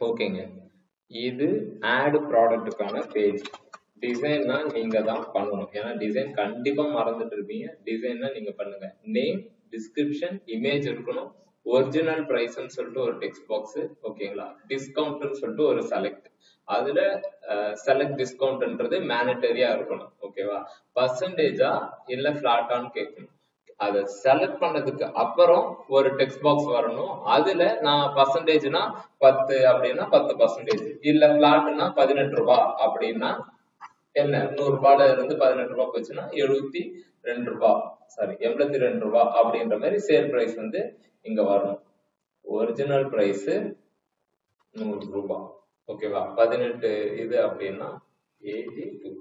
ஓகேங்க இது add ப்ராடக்ட்டுக்கான page டிசைன்னா நீங்க தான் பண்ணணும் ஏன்னா டிசைன் கண்டிப்பா மறந்துட்டு இருப்பீங்க டிசைன்னா நீங்க பண்ணுங்க நேம் டிஸ்கிரிப்ஷன் இமேஜ் இருக்கணும் ஒரிஜினல் பிரைஸ்ன்னு சொல்லிட்டு ஒரு டெக்ஸ்ட் பாக்ஸ் ஓகேங்களா டிஸ்கவுண்ட்னு சொல்லிட்டு ஒரு செலக்ட் அதுல செலக்ட் டிஸ்கவுண்ட்ன்றது மேனட்டரியா இருக்கணும் ஓகேவா பர்சன்டேஜா இல்ல பிளாட்டான்னு கேட்கணும் அதை செலக்ட் பண்ணதுக்கு அப்புறம் ஒரு டெக்ஸ்ட் பாக்ஸ் வரணும் அதுல நான் பர்சன்டேஜ்னா பத்து அப்படின்னா பத்து பர்சன்டேஜ் இல்ல பிளாட்னா பதினெட்டு ரூபாய் அப்படின்னா என்ன நூறு ரூபாயில இருந்து பதினெட்டு ரூபாய் போச்சுன்னா எழுபத்தி ரெண்டு ரூபாய் சாரி எண்பத்தி ரெண்டு ரூபாய் அப்படின்ற மாதிரி சேல் பிரைஸ் வந்து இங்க வரணும் ஒரிஜினல் பிரைஸ் நூறு ரூபாய் ஓகேவா பதினெட்டு இது அப்படின்னா எயிட்டி டூ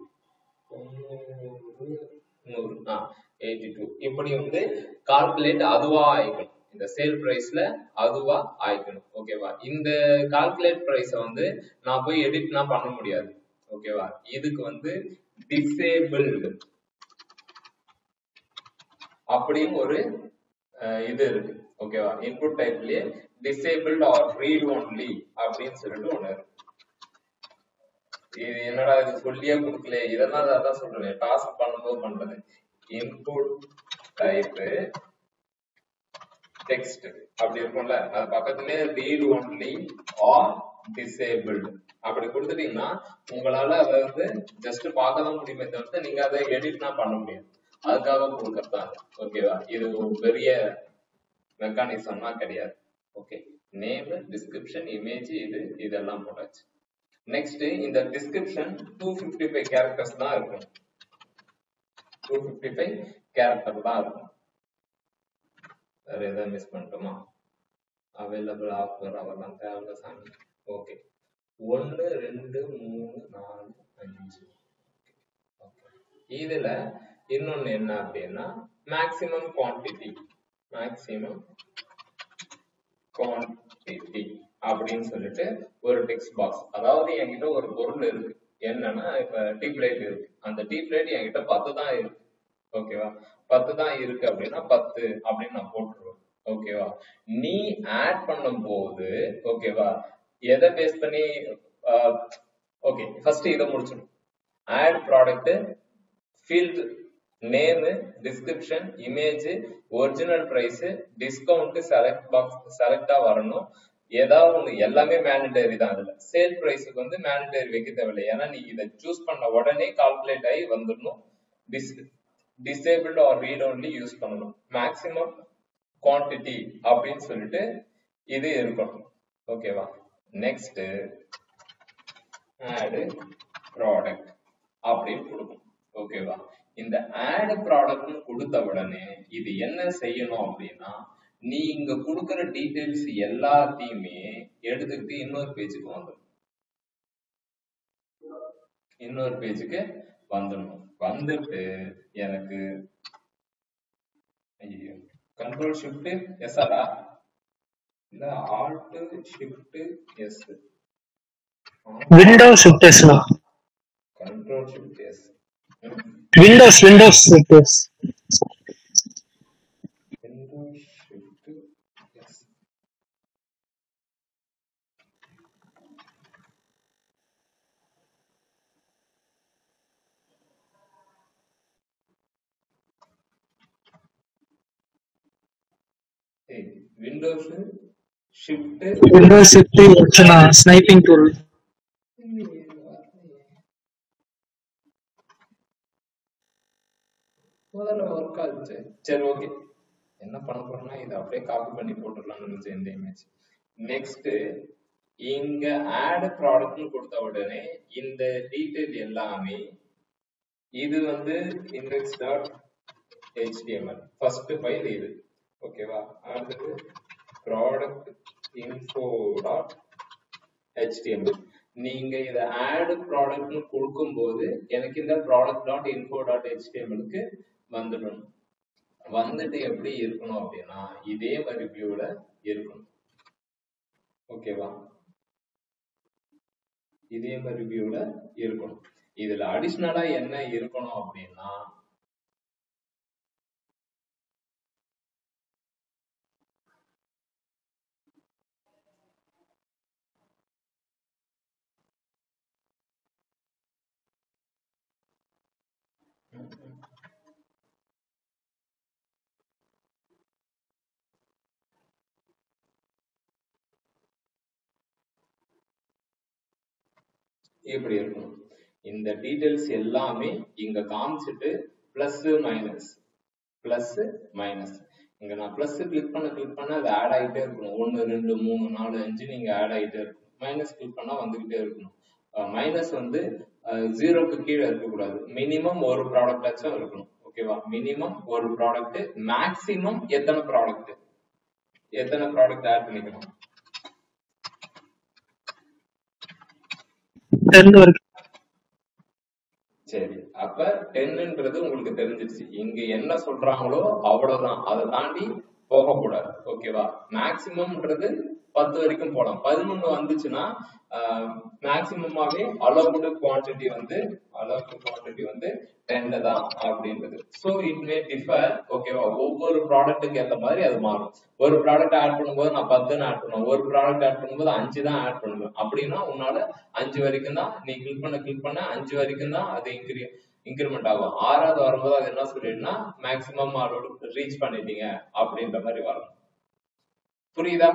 நூறு ஆ எயிட்டி டூ இப்படி வந்து கால்குலேட் அதுவா ஆயிக்கணும் இந்த சேல் பிரைஸ்ல அதுவா ஆயிக்கணும் ஓகேவா இந்த கால்குலேட் பிரைஸ வந்து நான் போய் எடிட்லாம் பண்ண முடியாது ஓகேவா இதுக்கு வந்து டிசேபிள்டு அப்படின்னு ஒரு அஹ், இது இருக்கு ஓகேவா இன்புட் டைப்லயே டிசேபிள்ட் ஆர் ரீட் ஒன்லி அப்படின்னு சொல்லிட்டு ஒண்ணு இருக்கு இது என்னடா இது சொல்லியே கொடுக்கல இதெல்லாம் அதான் சொல்றேன் டாஸ்க் பண்ணும்போது பண்றது இன்புட் டைப் டெக்ஸ்ட் அப்படி இருக்கும்ல அது பக்கத்துலயே ரீட் ஒன்லி ஆர் டிசேபிள்டு அப்படி கொடுத்துட்டீங்கன்னா உங்களால அதை வந்து ஜஸ்ட் பார்க்க தான் முடியுமே தவிர்த்து நீங்க அதை எடிட்லாம் பண்ண முடியாது அதுக்காக கொடுக்கறது தான் ஓகேவா இது ஒரு பெரிய மெக்கானிசம்லாம் கிடையாது ஓகே நேம் டிஸ்கிரிப்ஷன் இமேஜ் இது இதெல்லாம் போட்டாச்சு நெக்ஸ்ட் இந்த description two fifty five characters தான் இருக்கும் டூ ஃபிஃப்டி ஃபைவ் கேரக்டர் தான் இருக்கும் வேற எதாவது மிஸ் பண்ணிட்டோமா அவைலபிள் ஆஃபர் அவர்லாம் தேவையில்ல சாமி ஓகே ஒன்று ரெண்டு மூணு நாலு அஞ்சு இதுல இன்னொன்னு என்ன அப்படின்னா மேக்சிமம் குவான்டிட்டி மேக்சிமம் குவான்டிட்டி அப்படின்னு சொல்லிட்டு ஒரு டெக்ஸ்ட் பாக்ஸ் அதாவது என்கிட்ட ஒரு பொருள் இருக்கு என்னன்னா இப்ப டீ பிளேட் இருக்கு அந்த டீ பிளேட் என்கிட்ட பத்து தான் இருக்கு ஓகேவா பத்து தான் இருக்கு அப்படின்னா பத்து அப்படின்னு நான் போட்டுருவேன் ஓகேவா நீ ஆட் பண்ணும் போது ஓகேவா எதை பேஸ் பண்ணி ஓகே ஃபர்ஸ்ட் இதை முடிச்சிடும் add product field name description image original price discount select box செலக்டா வரணும் ஏதாவது ஒண்ணு எல்லாமே மேண்டேட்டரி தான் அதுல சேல் பிரைஸுக்கு வந்து மேண்டேட்டரி வைக்க தேவையில்லை ஏன்னா நீ இதை சூஸ் பண்ண உடனே கால்குலேட் ஆகி வந்துடணும் டிஸ் disabled or read only use பண்ணணும் மேக்சிமம் குவான்டிட்டி அப்படின்னு சொல்லிட்டு இது இருக்கணும் ஓகேவா நெக்ஸ்ட் ஆடு ப்ராடக்ட் அப்படின்னு கொடுக்கும் ஓகேவா இந்த ஆட் ப்ராடக்ட்னு கொடுத்த உடனே இது என்ன செய்யணும் அப்படின்னா நீ இங்க கொடுக்குற டீடைல்ஸ் எல்லாத்தையுமே எடுத்துக்கிட்டு இன்னொரு பேஜுக்கு வந்துடும் இன்னொரு பேஜுக்கு வந்துடணும் வந்துட்டு எனக்கு ஐயோ கண்ட்ரோல் ஷிஃப்ட் எஸ்ஆரா இல்ல alt shift S Windows shift எஸ்னா control shift S Windows Windows shift S control shift S Windows shift Windows shift எஸ்னா ஸ்னைப்பிங் டூல் முதல்ல ஒர்க் ஆச்சு சரி ஓகே என்ன பண்ண போறோம்னா இதை அப்படியே காப்பி பண்ணி போட்டுடலாம்னு நினைச்சேன் இந்த இமேஜ் நெக்ஸ்ட் இங்க ஆட் ப்ராடக்ட்னு கொடுத்த உடனே இந்த டீடைல் எல்லாமே இது வந்து index dot HTML first file இது ஓகேவா அடுத்தது ப்ராடக்ட் இன்ஃபோ டாட் HTML நீங்க இத ஆட் ப்ராடக்ட்னு கொடுக்கும்போது எனக்கு இந்த ப்ராடக்ட் டாட் இன்ஃபோ டாட் ஹெச்டிஎம்எலுக்கு வந்துடணும் வந்துட்டு எப்படி இருக்கணும் அப்படின்னா இதே மாதிரி வியூல இருக்கணும் ஓகேவா இதே மாதிரி வியூல இருக்கணும் இதுல அடிஷ்னலா என்ன இருக்கணும் அப்படின்னா ம், ம். இப்படி இருக்கணும் இந்த டீடைல்ஸ் எல்லாமே இங்க காமிச்சிட்டு பிளஸ் மைனஸ் பிளஸ் மைனஸ் இங்க நான் பிளஸ் கிளிக் பண்ண கிளிக் பண்ண அது ஆட் ஆகிட்டே இருக்கணும் ஒன்னு ரெண்டு மூணு நாலு அஞ்சு நீங்க ஆட் ஆகிட்டே இருக்கணும் மைனஸ் கிளிக் பண்ணா வந்துகிட்டே இருக்கணும் மைனஸ் வந்து ஜீரோக்கு கீழே இருக்கக்கூடாது மினிமம் ஒரு ப்ராடக்ட் ஆச்சும் இருக்கணும் ஓகேவா மினிமம் ஒரு ப்ராடக்ட் மேக்ஸிமம் எத்தனை ப்ராடக்ட் எத்தனை ப்ராடக்ட் ஆட் பண்ணிக்கணும் டென் வரைக்கும் சரி அப்ப டென்னுன்றது உங்களுக்கு தெரிஞ்சிருச்சு இங்க என்ன சொல்றாங்களோ அவ்வளவுதான் அதை தாண்டி போகக்கூடாது ஓகேவா மேக்சிமம்ன்றது பத்து வரைக்கும் போலாம் பதினொன்னு வந்துச்சுன்னா மேக்சிமமாவே அலோவுடு குவான்டிட்டி வந்து அலோவுடு குவான்டிட்டி வந்து டென் தான் அப்படின்றது ஸோ இட் மே டிஃபர் ஓகேவா ஒவ்வொரு ப்ராடக்ட்டுக்கு ஏற்ற மாதிரி அது மாறும் ஒரு ப்ராடக்ட் ஆட் பண்ணும்போது நான் பத்துன்னு ஆட் பண்ணுவேன் ஒரு ப்ராடக்ட் ஆட் பண்ணும்போது அஞ்சு தான் ஆட் பண்ணுவேன் அப்படின்னா உன்னால அஞ்சு வரைக்கும் தான் நீ கிளிக் பண்ண கிளிக் பண்ண அஞ்சு வரைக்கும் தான் அது இன்க்ரி இன்க்ரிமெண்ட் ஆகும் ஆறாவது வரும்போது அது என்ன சொல்லிடுனா மேக்சிமம் அலோடு ரீச் பண்ணிட்டீங்க அப்படின்ற மாதிரி வரும் புரியுதா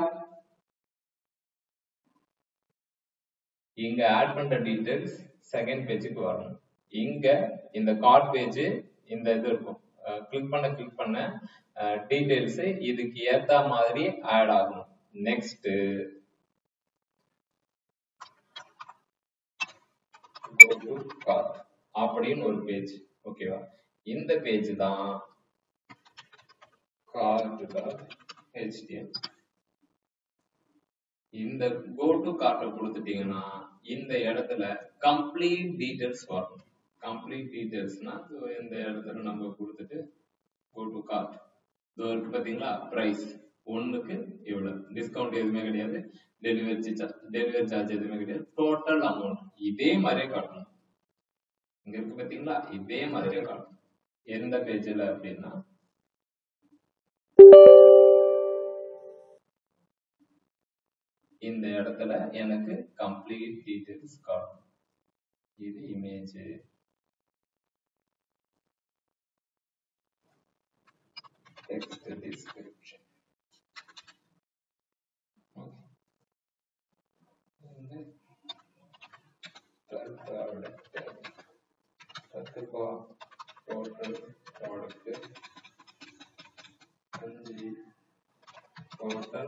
இங்க ஆட் பண்ற டீடைல்ஸ் செகண்ட் பேஜுக்கு வரணும் இங்க இந்த கார்ட் பேஜ் இந்த இது இருக்கும் கிளிக் பண்ண கிளிக் பண்ண டீடைல்ஸ் இதுக்கு ஏத்த மாதிரி ஆட் ஆகணும் நெக்ஸ்ட் கார்ட் அப்படின்னு ஒரு பேஜ் ஓகேவா இந்த பேஜ் தான் கார்ட் டாட் ஹெச்டிஎம் இந்த கோ டு கார்ட்டை கொடுத்துட்டீங்கன்னா இந்த இடத்துல கம்ப்ளீட் டீடைல்ஸ் வரும் கம்ப்ளீட் டீடைல்ஸ்னா இந்த இடத்துல நம்ம கொடுத்துட்டு கோ டு கார்ட் இதோ இருக்கு பாத்தீங்களா பிரைஸ் ஒண்ணுக்கு இவ்வளவு டிஸ்கவுண்ட் எதுவுமே கிடையாது டெலிவரி சார்ஜ் டெலிவரி சார்ஜ் எதுவுமே கிடையாது டோட்டல் அமௌண்ட் இதே மாதிரியே காட்டணும் இங்க இருக்கு பாத்தீங்களா இதே மாதிரியே காட்டணும் எந்த பேஜ்ல அப்படின்னா இந்த இடத்துல எனக்கு கம்ப்ளீட் டீடைல்ஸ் காட்டும் இது இமேஜ் டெக்ஸ்ட் டிஸ்கிரிப்ஷன் பத்து டோட்டல் ப்ராடக்ட் அஞ்சு டோட்டல்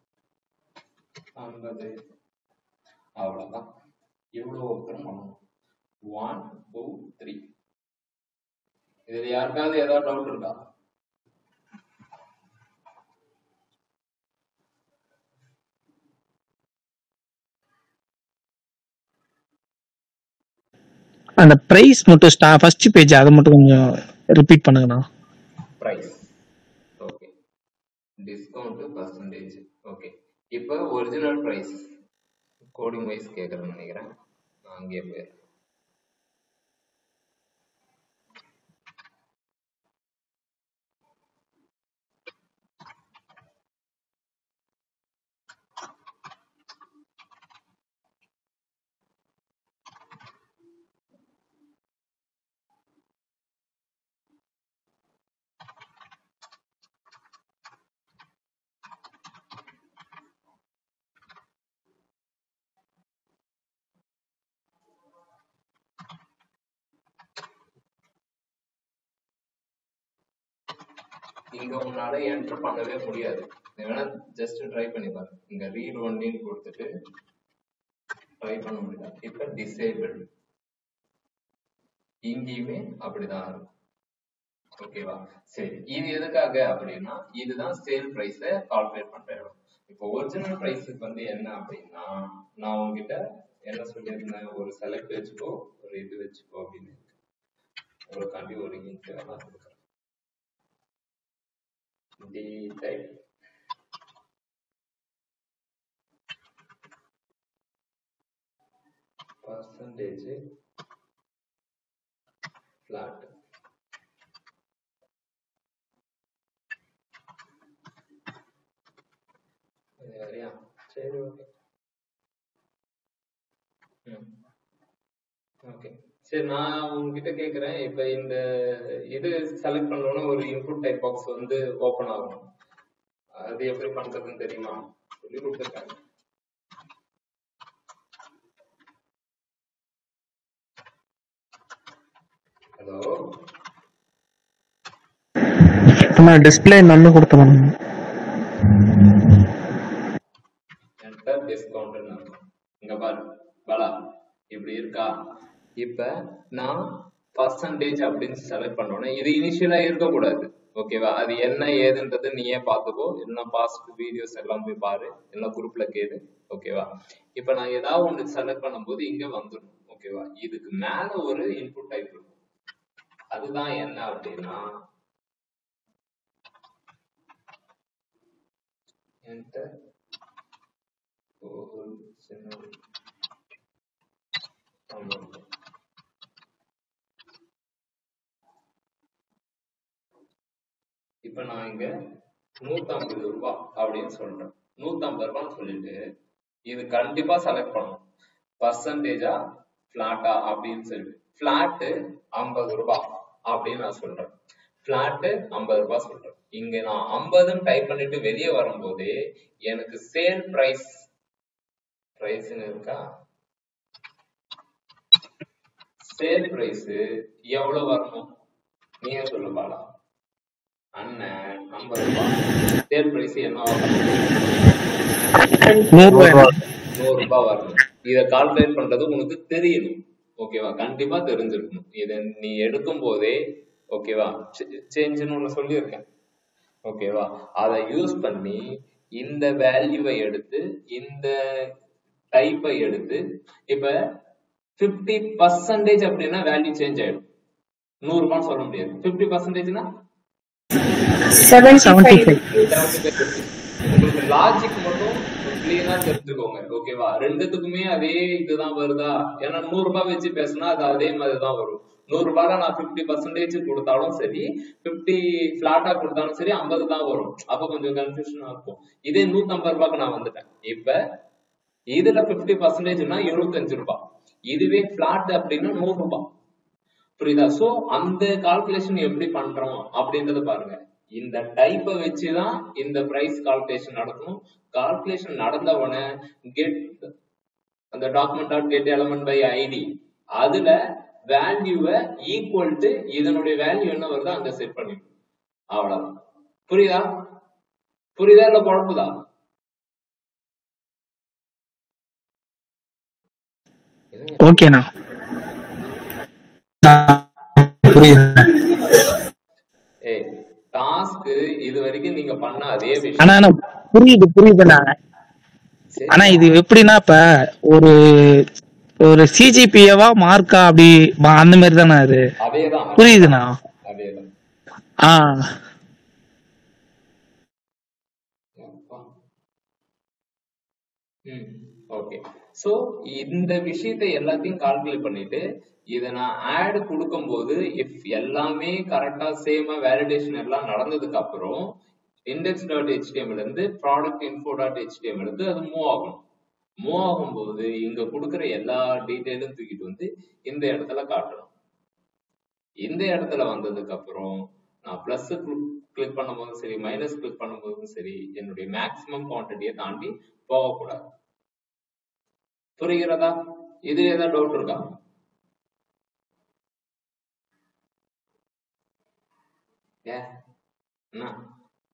ஐம்பது அவ்வளவுதான் இவ்வளவு ஒருத்தரும் பண்ணணும் ஒன் டூ த்ரீ இதுல யாருக்காவது ஏதாவது டவுட் இருக்கா அந்த பிரைஸ் மட்டும் ஸ்டா ஃபர்ஸ்ட் பேஜ் அதை மட்டும் கொஞ்சம் ரிப்பீட் பண்ணுங்கண்ணா price okay discount percentage okay இப்போ ஒரிஜினல் பிரைஸ் கோடிங் வைஸ் கேட்குறேன்னு நினைக்கிறேன் நான் அங்கேயே போயிடுறேன் இங்க உன்னால என்டர் பண்ணவே முடியாது நீ வேணா ஜஸ்ட் ட்ரை பண்ணி பாரு இங்க ரீட் ஒன்லின்னு கொடுத்துட்டு ட்ரை பண்ண முடியல இப்ப டிசேபிள் இங்கேயுமே அப்படிதான் இருக்கும் ஓகேவா சரி இது எதுக்காக அப்படின்னா இதுதான் சேல் பிரைஸ கால்குலேட் பண்ற இடம் இப்போ ஒரிஜினல் பிரைஸுக்கு வந்து என்ன அப்படின்னா நான் உங்ககிட்ட என்ன சொல்லியிருந்தேன் ஒரு செலக்ட் வச்சுக்கோ ஒரு இது வச்சுக்கோ அப்படின்னு உங்களுக்காண்டி ஒரு இங்க் வேணா கொடுக்குறேன் detail percentage flat இது வேறையா சரி ஓகே ம் ஓகே சரி நான் உங்ககிட்ட கேக்குறேன் இப்ப இந்த இது செலக்ட் பண்ணோம்னா ஒரு இன்புட் டைப் பாக்ஸ் வந்து ஓபன் ஆகும் அது எப்படி பண்றதுன்னு தெரியுமா சொல்லி கொடுத்துருக்காங்க ஹலோ நம்ம டிஸ்பிளே நன்னு கொடுத்தோம் என்டர் டிஸ்கவுண்ட் இங்க பாரு பாலா இப்படி இருக்கா இப்ப நான் பர்சன்டேஜ் அப்படின்னு செலக்ட் பண்ணோன்னே இது இனிஷியலா இருக்கக்கூடாது ஓகேவா அது என்ன ஏதுன்றது நீயே பார்த்துக்கோ இல்லைன்னா பாஸ்ட் வீடியோஸ் எல்லாம் போய் பாரு இல்லைன்னா குரூப்ல கேளு ஓகேவா இப்ப நான் ஏதாவது ஒன்று செலக்ட் பண்ணும்போது இங்க வந்துடும் ஓகேவா இதுக்கு மேல ஒரு இன்புட் டைப் இருக்கும் அதுதான் என்ன அப்படின்னா enter ஒரு சின்ன ஒரு amount. இப்ப நான் இங்க நூத்தம்பது ரூபாய் அப்படின்னு சொல்றேன் நூத்தம்பது ரூபான்னு சொல்லிட்டு இது கண்டிப்பா செலக்ட் பண்ணணும் பர்சன்டேஜா பிளாட்டா அப்படின்னு சொல்லிட்டு பிளாட்டு ஐம்பது ரூபாய் அப்படின்னு நான் சொல்றேன் பிளாட்டு ஐம்பது ரூபாய் சொல்றேன் இங்க நான் ஐம்பதுன்னு டைப் பண்ணிட்டு வெளியே வரும்போதே எனக்கு சேல் பிரைஸ் பிரைஸ்னு இருக்கா சேல் பிரைஸ் எவ்வளவு வரணும் நீயே சொல்லு பாலா அண்ணன் ஐம்பது ரூபாய் சேல் பிரைஸ் என்ன வரணும் நூறு ரூபாய் நூறு ரூபாய் வரணும் இத கால்குலேட் பண்றது உனக்கு தெரியணும் ஓகேவா கண்டிப்பா தெரிஞ்சிருக்கணும் இத நீ எடுக்கும் போதே ஓகேவா சேஞ்சுன்னு ஒண்ணு சொல்லியிருக்கேன் ஓகேவா அதை யூஸ் பண்ணி இந்த வேல்யூவை எடுத்து இந்த டைப்பை எடுத்து இப்ப பிப்டி பர்சன்டேஜ் அப்படின்னா வேல்யூ சேஞ்ச் ஆயிடும் நூறு ரூபான்னு சொல்ல முடியாது பிப்டி பர்சன்டேஜ்னா செவன்டி ஃபைவ் உங்களுக்கு லாஜிக் மட்டும் கிளீனா தெரிஞ்சுக்கோங்க ஓகேவா ரெண்டுத்துக்குமே அதே இதுதான் வருதா ஏன்னா நூறு ரூபாய் வச்சு பேசினா அது அதே மாதிரி தான் வரும் நூறு ரூபாய்ல நான் பிப்டி பர்சன்டேஜ் கொடுத்தாலும் சரி பிப்டி பிளாட்டா கொடுத்தாலும் சரி ஐம்பது தான் வரும் அப்ப கொஞ்சம் கன்ஃபியூஷனா இருக்கும் இதே நூத்தம்பது ரூபாய்க்கு நான் வந்துட்டேன் இப்ப இதுல பிப்டி பர்சன்டேஜ்னா இருபத்தஞ்சு ரூபாய் இதுவே பிளாட் அப்படின்னா நூறு ரூபாய் புரியுதா சோ அந்த கால்குலேஷன் எப்படி பண்றோம் அப்படின்றத பாருங்க இந்த டைப்பை வச்சுதான் இந்த பிரைஸ் கால்குலேஷன் நடக்கணும் கால்குலேஷன் நடந்த உடனே கெட் அந்த document dot get element by ID அதுல வேல்யூவை ஈக்குவல் டு இதனுடைய வேல்யூ என்ன வருதோ அங்க செட் பண்ணிடும் அவ்வளவுதான் புரியுதா புரியுதா இல்ல குழப்புதா ஓகேண்ணா புரியுது ஏய் டாஸ்க் இது வரைக்கும் நீங்க பண்ண அதே விஷயம் ஆனா ஆனா புரியுது புரியுதுண்ணா சரி. ஆனா இது எப்படின்னா இப்ப ஒரு ஒரு சிஜிபிஏவா மார்க்கா அப்படி மா- அந்த மாதிரி தானே அது அதேதான் புரியுதுண்ணா அதேதான் ஆ ம் ஓகே சோ இந்த விஷயத்தை எல்லாத்தையும் கால்குலேட் பண்ணிட்டு இத நான் ஆட் கொடுக்கும்போது இஃப் எல்லாமே கரெக்டா சேமா வேலிடேஷன் எல்லாம் நடந்ததுக்கு அப்புறம் இண்டெக்ஸ் டாட் ஹெச்டிஎம்ல இருந்து ப்ராடக்ட் இன்ஃபோ டாட் ஹெச்டிஎம்ல இருந்து அது மூவ் ஆகணும் மூவ் ஆகும்போது இங்க கொடுக்குற எல்லா டீட்டெயிலும் தூக்கிட்டு வந்து இந்த இடத்துல காட்டணும் இந்த இடத்துல வந்ததுக்கு அப்புறம் நான் பிளஸ் கிளிக் பண்ணும்போதும் சரி மைனஸ் கிளிக் பண்ணும்போதும் சரி என்னுடைய மேக்ஸிமம் குவான்டிட்டியை தாண்டி போகக்கூடாது புரிகிறதா இது ஏதாவது டவுட் இருக்கா ஏ என்ன